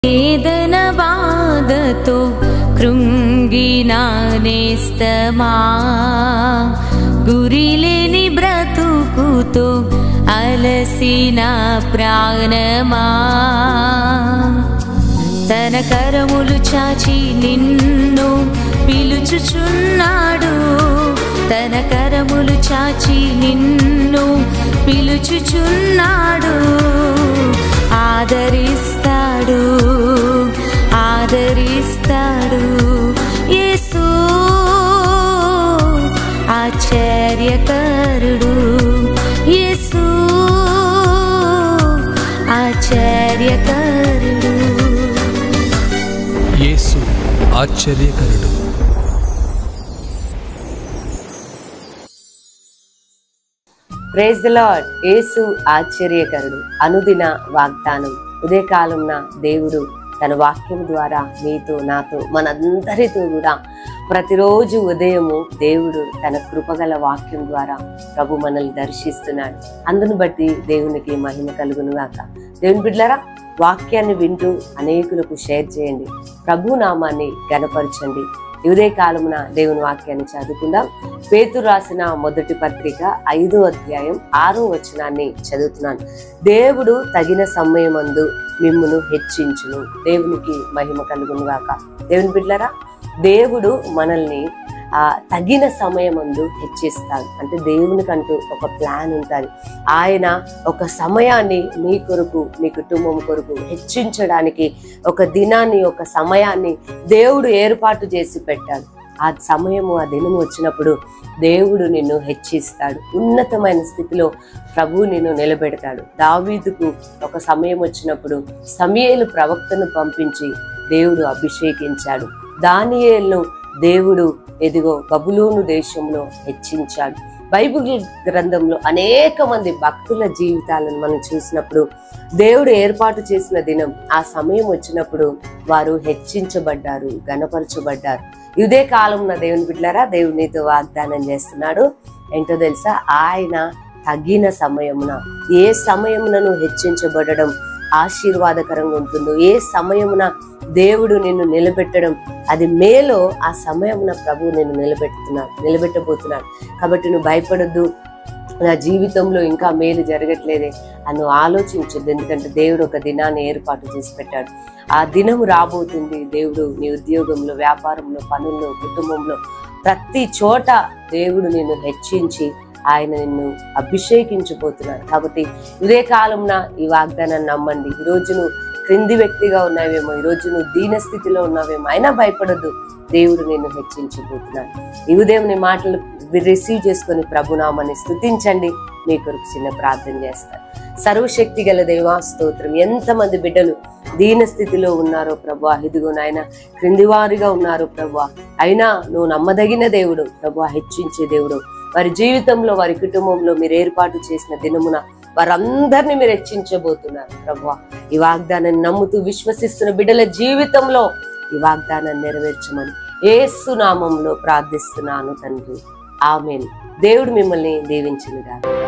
వేదన బాధతో కృంగిన నేస్తమా గురిలేని బ్రతుకుతో అలసిన ప్రాణమా తన కరములు చాచి నిన్ను పిలుచుచున్నాడు తన కరములు చాచి నిన్ను పిలుచుచున్నాడు ఆదరిస్తాడు ఆదరిస్తాడు యేసు ఆశ్చర్యకరుడు యేసు ఆశ్చర్యకరుడు యేసు ఆశ్చర్యకరుడు ప్రేజ్ ద లార్డ్ యేసు ఆశ్చర్యకరుడు అనుదిన వాగ్దానం ఉదయకాలంన దేవుడు తన వాక్యం ద్వారా నీతో నాతో మనందరితో కూడా ప్రతిరోజు ఉదయము దేవుడు తన కృపగల వాక్యం ద్వారా ప్రభు మనల్ని దర్శిస్తున్నాడు అందును బట్టి దేవునికి మహిమ కలుగును గాక దేవుని బిడ్డలారా వాక్యాన్ని వింటూ అనేకులకు షేర్ చేయండి ప్రభు నామాన్ని గనపరచండి ఈ ఉదయ కాలమున దేవుని వాక్యాన్ని చదువుకుందాం పేతురు రాసిన మొదటి పత్రిక ఐదో అధ్యాయం ఆరో వచనాన్ని చదువుతున్నాను దేవుడు తగిన సమయమందు మిమ్మును హెచ్చించును దేవునికి మహిమ కలుగును గాక దేవుని బిడ్డలారా దేవుడు మనల్ని ఆ తగిన సమయమందు హెచ్చిస్తాడు అంటే దేవునికంటూ ఒక ప్లాన్ ఉంటుంది ఆయన ఒక సమయాన్ని మీ కొరకు మీ కుటుంబం కొరకు హెచ్చించడానికి ఒక దినాన్ని ఒక సమయాన్ని దేవుడు ఏర్పాటు చేసి పెట్టాడు ఆ సమయము ఆ దినము వచ్చినప్పుడు దేవుడు నిన్ను హెచ్చిస్తాడు ఉన్నతమైన స్థితిలో ప్రభు నిన్ను నిలబెడతాడు దావీదుకు ఒక సమయం వచ్చినప్పుడు సమయేలు ప్రవక్తను పంపించి దేవుడు అభిషేకించాడు దానియేలును దేవుడు ఎదిగో బబులోను దేశంలో హెచ్చించాడు బైబిల్ గ్రంథంలో అనేక మంది భక్తుల జీవితాలను మనం చూసినప్పుడు దేవుడు ఏర్పాటు చేసిన దినం ఆ సమయం వచ్చినప్పుడు వారు హెచ్చించబడ్డారు గణపరచబడ్డారు ఇదే కాలంలో దేవుని బిడ్డలారా దేవుడు నీతో వాగ్దానం చేస్తున్నాడు ఏంటో తెలుసా ఆయన తగిన సమయమున ఏ సమయమున నువ్వు హెచ్చించబడడం ఆశీర్వాదకరంగా ఉంటుందో ఏ సమయమున దేవుడు నిన్ను నిలబెట్టడం అది మేలో ఆ సమయమున ప్రభు నిన్ను నిలబెడుతున్నాడు నిలబెట్టబోతున్నాడు కాబట్టి నువ్వు భయపడొద్దు నా జీవితంలో ఇంకా మేలు జరగట్లేదే అని నువ్వు ఆలోచించొద్దు ఎందుకంటే దేవుడు ఒక దినాన్ని ఏర్పాటు చేసి పెట్టాడు ఆ దినము రాబోతుంది దేవుడు నీ ఉద్యోగంలో వ్యాపారంలో పనుల్లో కుటుంబంలో ప్రతి చోట దేవుడు నిన్ను హెచ్చించి ఆయన నిన్ను అభిషేకించబోతున్నాడు కాబట్టి ఇదే కాలంన ఈ వాగ్దానాన్ని నమ్మండి ఈ రోజు నువ్వు క్రింది వ్యక్తిగా ఉన్నావేమో ఈ రోజు నువ్వు దీన స్థితిలో ఉన్నావేమో అయినా భయపడద్దు దేవుడు నిన్ను హెచ్చించబోతున్నాడు ఈ ఉదయం నీ మాటలు రిసీవ్ చేసుకొని ప్రభునామాన్ని స్తుతించండి మీ కొరకు చిన్న ప్రార్థన చేస్తాను సర్వశక్తి గల దేవా స్తోత్రం ఎంతమంది బిడ్డలు దీన స్థితిలో ఉన్నారో ప్రభా ఇదిగో నాయన క్రిందివారిగా ఉన్నారో ప్రభా అయినా నువ్వు నమ్మదగిన దేవుడు ప్రభా హెచ్చించే దేవుడు వారి జీవితంలో వారి కుటుంబంలో మీరు ఏర్పాటు చేసిన దినమున వారందరినీ మీరు హెచ్చించబోతున్నారు ప్రభా ఈ వాగ్దానాన్ని నమ్ముతూ విశ్వసిస్తున్న బిడ్డల జీవితంలో ఈ వాగ్దానాన్ని నెరవేర్చమని ఏసు నామంలో ప్రార్థిస్తున్నాను తండ్రి ఆమెన్ దేవుడు మిమ్మల్ని దీవించిన